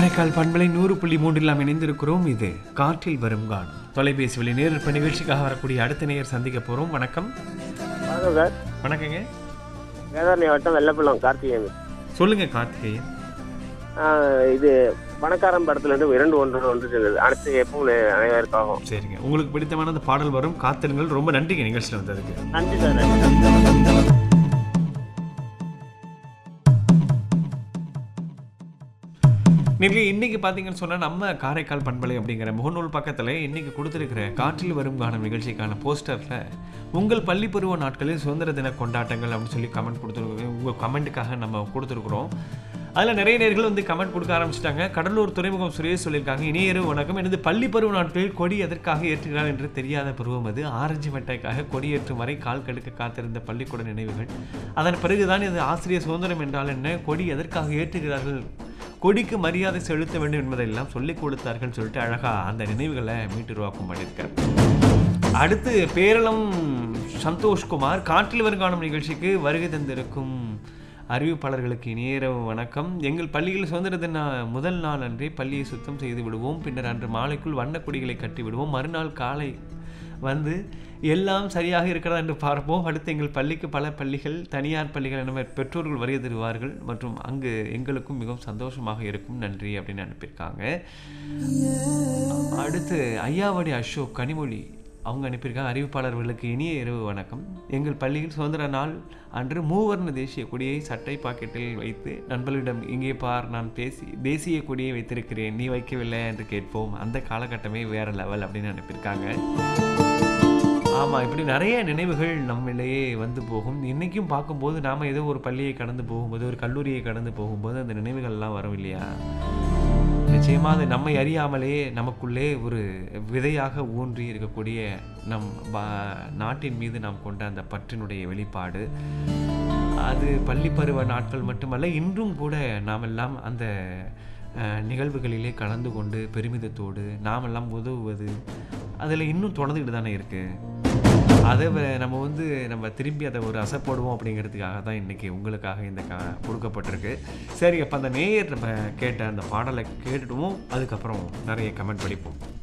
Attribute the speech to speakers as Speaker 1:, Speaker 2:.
Speaker 1: காரைக்கால் பண்பலை நூறு புள்ளி மூன்றில் நாம் இணைந்திருக்கிறோம் இது காற்றில் வரும் கானம் தொலைபேசி வழி நேரில் நிகழ்ச்சிக்காக வரக்கூடிய அடுத்த நேயர் சந்திக்க போறோம் வணக்கம்
Speaker 2: வணக்கம் சார்
Speaker 1: வணக்கங்க
Speaker 2: வேதாரண்ய வட்டம் வெள்ளப்பள்ளம் கார்த்திகேயன்
Speaker 1: சொல்லுங்க கார்த்திகேயன்
Speaker 2: ஆ, இது பணக்காரன் படத்துல இருந்து இரண்டு ஒன்று ஒன்று சென்றது அடுத்து எப்பவும் அனைவருக்காகும்
Speaker 1: சரிங்க உங்களுக்கு பிடித்தமான அந்த பாடல் வரும் காத்திருங்கள் ரொம்ப நன்றிங்க நிகழ்ச்சியில் வந்ததுக்கு
Speaker 2: நன்றி சார் நன்றி
Speaker 1: நீங்க இன்னைக்கு பார்த்தீங்கன்னு சொன்னா நம்ம காரைக்கால் பண்பலை அப்படிங்கிற முகநூல் பக்கத்துல இன்னைக்கு கொடுத்துருக்கிற காற்றில் வரும் கானம் நிகழ்ச்சிக்கான போஸ்டர்ல உங்கள் பள்ளி பருவ நாட்களில் சுதந்திர தின கொண்டாட்டங்கள் அப்படின்னு சொல்லி கமெண்ட் கொடுத்துருக்கோம் உங்க கமெண்ட்டுக்காக நம்ம கொடுத்துருக்குறோம் அதில் நிறைய நேர்கள் வந்து கமெண்ட் கொடுக்க ஆரம்பிச்சிட்டாங்க கடலூர் துறைமுகம் சுரேஷ் சொல்லியிருக்காங்க இனியரு வணக்கம் எனது பள்ளி பருவ நாட்களில் கொடி எதற்காக ஏற்றுகிறார் என்று தெரியாத பருவம் அது ஆரஞ்சு மிட்டாய்க்காக கொடியேற்றும் வரை கால் கடுக்க காத்திருந்த பள்ளிக்கூட நினைவுகள் அதன் பிறகுதான் இது ஆசிரியர் சுதந்திரம் என்றால் என்ன கொடி எதற்காக ஏற்றுகிறார்கள் கொடிக்கு மரியாதை செலுத்த வேண்டும் என்பதெல்லாம் சொல்லிக் கொடுத்தார்கள் சொல்லிட்டு அழகா அந்த நினைவுகளை மீட்டுருவாக்கம் பண்ணியிருக்கார் அடுத்து பேரளம் சந்தோஷ்குமார் காற்றில் வரும் காணும் நிகழ்ச்சிக்கு வருகை தந்திருக்கும் அறிவிப்பாளர்களுக்கு இனிய இரவு வணக்கம் எங்கள் பள்ளியில் சுதந்திர தின முதல் நாள் அன்றே பள்ளியை சுத்தம் செய்து விடுவோம் பின்னர் அன்று மாலைக்குள் வண்ணக் கொடிகளை கட்டி விடுவோம் மறுநாள் காலை வந்து எல்லாம் சரியாக இருக்கிறதா என்று பார்ப்போம் அடுத்து எங்கள் பள்ளிக்கு பல பள்ளிகள் தனியார் பள்ளிகள் என பெற்றோர்கள் வருகை தருவார்கள் மற்றும் அங்கு எங்களுக்கும் மிகவும் சந்தோஷமாக இருக்கும் நன்றி அப்படின்னு அனுப்பியிருக்காங்க அடுத்து ஐயாவடி அசோக் கனிமொழி அவங்க அனுப்பியிருக்காங்க அறிவிப்பாளர்களுக்கு இனிய இரவு வணக்கம் எங்கள் பள்ளியில் சுதந்திர நாள் அன்று மூவர்ண தேசிய கொடியை சட்டை பாக்கெட்டில் வைத்து நண்பர்களிடம் இங்கே பார் நான் பேசி தேசிய கொடியை வைத்திருக்கிறேன் நீ வைக்கவில்லை என்று கேட்போம் அந்த காலகட்டமே வேற லெவல் அப்படின்னு அனுப்பியிருக்காங்க ஆமாம் இப்படி நிறைய நினைவுகள் நம்மிலேயே வந்து போகும் இன்றைக்கும் பார்க்கும்போது நாம் ஏதோ ஒரு பள்ளியை கடந்து போகும்போது ஒரு கல்லூரியை கடந்து போகும்போது அந்த நினைவுகள்லாம் வரும் இல்லையா நிச்சயமாக அது நம்மை அறியாமலே நமக்குள்ளே ஒரு விதையாக ஊன்றி இருக்கக்கூடிய நம் பா- நாட்டின் மீது நாம் கொண்ட அந்த பற்றினுடைய வெளிப்பாடு அது பள்ளி பருவ நாட்கள் மட்டுமல்ல இன்றும் கூட நாமெல்லாம் அந்த அஹ், நிகழ்வுகளிலே கலந்து கொண்டு பெருமிதத்தோடு நாமெல்லாம் உதவுவது அதில் இன்னும் தொடர்ந்துக்கிட்டு தானே இருக்குது அதை வ- நம்ம வந்து நம்ம திரும்பி அதை ஒரு அசைப்படுவோம் அப்படிங்கிறதுக்காக தான் இன்றைக்கி உங்களுக்காக இந்த க கொடுக்கப்பட்டிருக்கு சரி அப்போ அந்த நேயர் நம்ம கேட்ட அந்த பாடலை கேட்டுடுவோம் அதுக்கப்புறம் நிறைய கமெண்ட் படிப்போம்